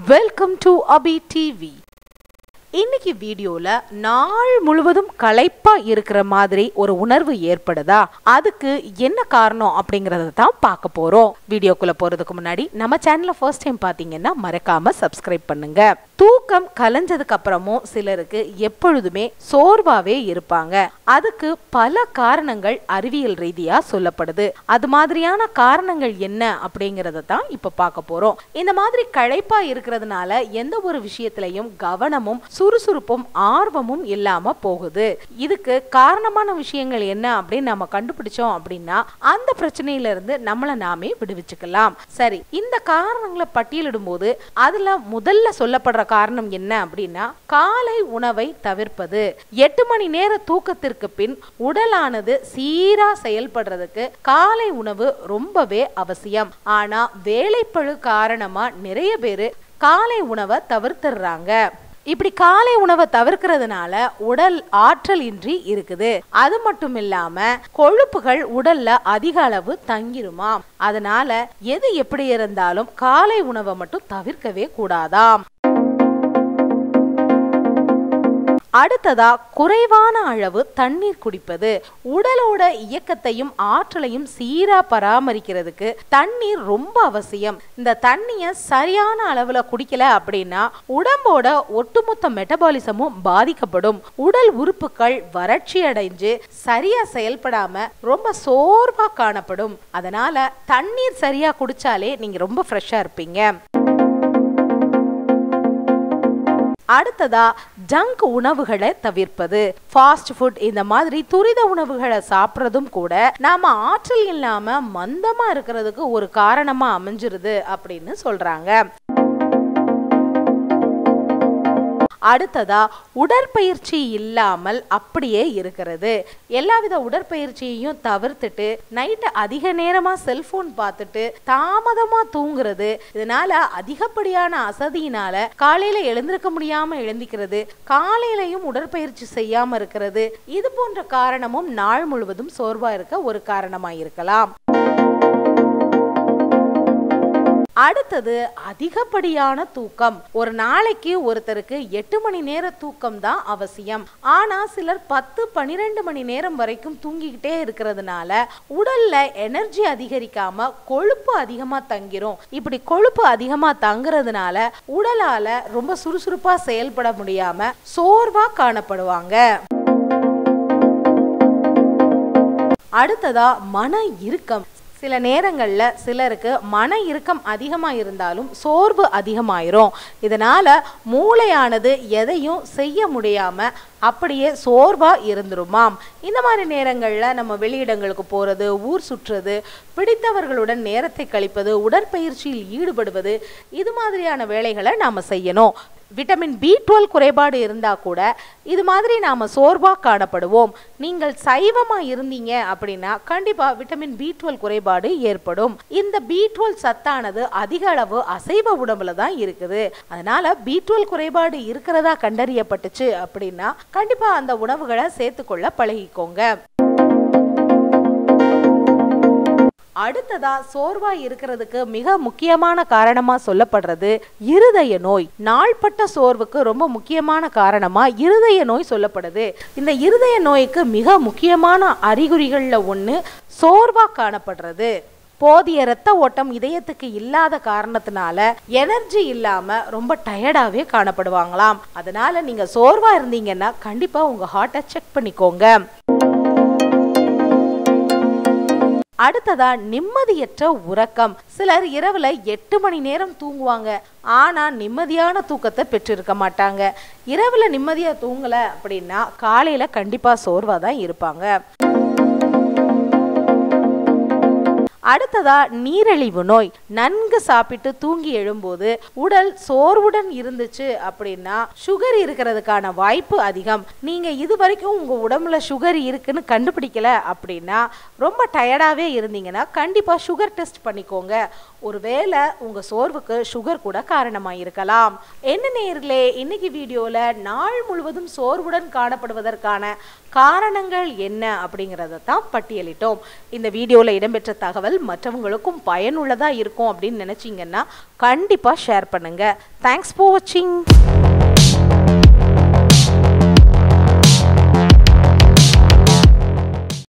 welcome to Abhi TV இன்னைக்கு வீடியோல நாள் முழுவதும் களைப்பா இருக்கிற மாதிரி ஒரு உணர்வு ஏற்படுதா அதுக்கு என்ன காரணம் அப்படிங்கறத தான் பார்க்க போறோம் வீடியோக்குள்ள போறதுக்கு முன்னாடி நம்ம சேனலை ஃபர்ஸ்ட் டைம் பாத்தீங்கன்னா மறக்காம சப்ஸ்கிரைப் பண்ணுங்க தூக்கம் கலைஞ்சதுக்கு அப்புறமும் சிலருக்கு எப்பொழுதுமே சோர்வாவே இருப்பாங்க அதுக்கு பல காரணங்கள் அறிவியல் ரீதியா சொல்லப்படுது அது மாதிரியான காரணங்கள் என்ன அப்படிங்கறத தான் இப்ப பார்க்க போறோம் இந்த மாதிரி களைப்பா இருக்கிறதுனால எந்த ஒரு விஷயத்திலையும் கவனமும் சுறுசுறுப்பும் ஆர்வமும் இல்லாம போகுது இதுக்கு காரணமான விஷயங்கள் என்ன அப்படின்னு நம்ம கண்டுபிடிச்சோம் அப்படின்னா அந்த பிரச்சனையில இருந்து நம்மள நாமே விடுவிச்சுக்கலாம் சரி இந்த காரணங்களை பட்டியலிடும் போது அதுல முதல்ல சொல்லப்படுற காரணம் என்ன அப்படின்னா காலை உணவை தவிர்ப்பது எட்டு மணி நேர தூக்கத்திற்கு பின் உடலானது சீரா செயல்படுறதுக்கு காலை உணவு ரொம்பவே அவசியம் ஆனா வேலைப்பழு காரணமா நிறைய பேரு காலை உணவை தவிர்த்துடுறாங்க இப்படி காலை உணவை தவிர்க்கிறதுனால உடல் ஆற்றல் இன்றி இருக்குது அது மட்டும் இல்லாம கொழுப்புகள் உடல்ல அதிக அளவு தங்கிருமாம் அதனால எது எப்படி இருந்தாலும் காலை உணவை மட்டும் தவிர்க்கவே கூடாதாம் அடுத்ததா குறைவான அளவு தண்ணீர் குடிப்பது உடலோட இயக்கத்தையும் ஆற்றலையும் சீரா பராமரிக்கிறதுக்கு தண்ணீர் ரொம்ப அவசியம் இந்த தண்ணிய சரியான அளவுல குடிக்கல அப்படின்னா உடம்போட ஒட்டுமொத்த மெட்டபாலிசமும் பாதிக்கப்படும் உடல் உறுப்புகள் வறட்சி அடைஞ்சு சரியா செயல்படாம ரொம்ப சோர்வா காணப்படும் அதனால தண்ணீர் சரியா குடிச்சாலே நீங்க ரொம்ப ஃப்ரெஷ்ஷா இருப்பீங்க அடுத்ததா ஜங்க் உணவுகளை தவிர்ப்பது ஃபாஸ்ட் ஃபுட் இந்த மாதிரி துரித உணவுகளை சாப்பிட்றதும் கூட நாம ஆற்றல் இல்லாம மந்தமா இருக்கிறதுக்கு ஒரு காரணமா அமைஞ்சிருது அப்படின்னு சொல்றாங்க அடுத்ததா உடற்பயிற்சி இல்லாமல் அப்படியே இருக்கிறது எல்லாவித உடற்பயிற்சியையும் தவிர்த்துட்டு நைட்டு அதிக நேரமா செல்போன் பார்த்துட்டு தாமதமா தூங்குறது இதனால அதிகப்படியான அசதியினால காலையில எழுந்திருக்க முடியாம எழுந்திக்கிறது காலையிலையும் உடற்பயிற்சி செய்யாம இருக்கிறது இது போன்ற காரணமும் நாள் முழுவதும் சோர்வா இருக்க ஒரு காரணமா இருக்கலாம் அடுத்தது அதிகப்படியான தூக்கம் ஒரு நாளைக்கு ஒருத்தருக்கு எட்டு மணி நேர தூக்கம் தான் அவசியம் ஆனா சிலர் பத்து பனிரெண்டு மணி நேரம் வரைக்கும் தூங்கிக்கிட்டே இருக்கிறதுனால உடல்ல எனர்ஜி அதிகரிக்காம கொழுப்பு அதிகமா தங்கிரும் இப்படி கொழுப்பு அதிகமா தங்குறதுனால உடலால ரொம்ப சுறுசுறுப்பா செயல்பட முடியாம சோர்வா காணப்படுவாங்க அடுத்ததா மன இறுக்கம் சில நேரங்களில் சிலருக்கு மன இறுக்கம் அதிகமாக இருந்தாலும் சோர்வு அதிகமாயிரும் இதனால மூளையானது எதையும் செய்ய முடியாம அப்படியே சோர்வா இருந்துருமாம் இந்த மாதிரி நேரங்களில் நம்ம வெளியிடங்களுக்கு போகிறது ஊர் சுற்றுறது பிடித்தவர்களுடன் நேரத்தை கழிப்பது உடற்பயிற்சியில் ஈடுபடுவது இது மாதிரியான வேலைகளை நாம் செய்யணும் விட்டமின் பி டுவெல் குறைபாடு இருந்தால் கூட இது மாதிரி நாம் சோர்வாக காணப்படுவோம் நீங்கள் சைவமாக இருந்தீங்க அப்படின்னா கண்டிப்பாக விட்டமின் பி டுவெல் குறைபாடு ஏற்படும் இந்த பி டுவெல் சத்தானது அதிக அளவு அசைவ உடம்புல தான் இருக்குது அதனால பி டுவெல் குறைபாடு இருக்கிறதா கண்டறியப்பட்டுச்சு அப்படின்னா கண்டிப்பாக அந்த உணவுகளை சேர்த்துக்கொள்ள பழகிக்கோங்க அடுத்ததா சோர்வா இருக்கிறதுக்கு மிக முக்கியமான காரணமா சொல்லப்படுறது இருதய நோய் நாள்பட்ட சோர்வுக்கு ரொம்ப முக்கியமான காரணமா இருதய நோய் சொல்லப்படுது இந்த இருதய நோய்க்கு மிக முக்கியமான அறிகுறிகள்ல ஒண்ணு சோர்வா காணப்படுறது போதிய இரத்த ஓட்டம் இதயத்துக்கு இல்லாத காரணத்தினால எனர்ஜி இல்லாம ரொம்ப டயர்டாவே காணப்படுவாங்களாம் அதனால நீங்க சோர்வா இருந்தீங்கன்னா கண்டிப்பா உங்க ஹார்ட்டை செக் பண்ணிக்கோங்க அடுத்ததா நிம்மதியற்ற உறக்கம் சிலர் இரவுல எட்டு மணி நேரம் தூங்குவாங்க ஆனா நிம்மதியான தூக்கத்தை பெற்றிருக்க மாட்டாங்க இரவுல நிம்மதியா தூங்கல அப்படின்னா காலையில கண்டிப்பா சோர்வா தான் இருப்பாங்க அடுத்ததா நீரிழிவு நோய் நன்கு சாப்பிட்டு தூங்கி எழும்போது உடல் சோர்வுடன் இருந்துச்சு அப்படின்னா சுகர் இருக்கிறதுக்கான வாய்ப்பு அதிகம் நீங்க இது வரைக்கும் உங்க உடம்புல சுகர் இருக்குன்னு கண்டுபிடிக்கல அப்படின்னா ரொம்ப டயர்டாவே இருந்தீங்கன்னா கண்டிப்பா சுகர் டெஸ்ட் பண்ணிக்கோங்க ஒருவேளை உங்க சோர்வுக்கு சுகர் கூட காரணமா இருக்கலாம் என்ன நேயர்களே இன்னைக்கு வீடியோல நாள் முழுவதும் சோர்வுடன் காணப்படுவதற்கான காரணங்கள் என்ன அப்படிங்கிறத தான் பட்டியலிட்டோம் இந்த வீடியோல இடம்பெற்ற தகவல் மற்றவங்களுக்கும் பயனுள்ளதா இருக்கும் அப்படின்னு நினைச்சீங்கன்னா கண்டிப்பா ஷேர் பண்ணுங்க தேங்க்ஸ் ஃபார் வாட்சிங்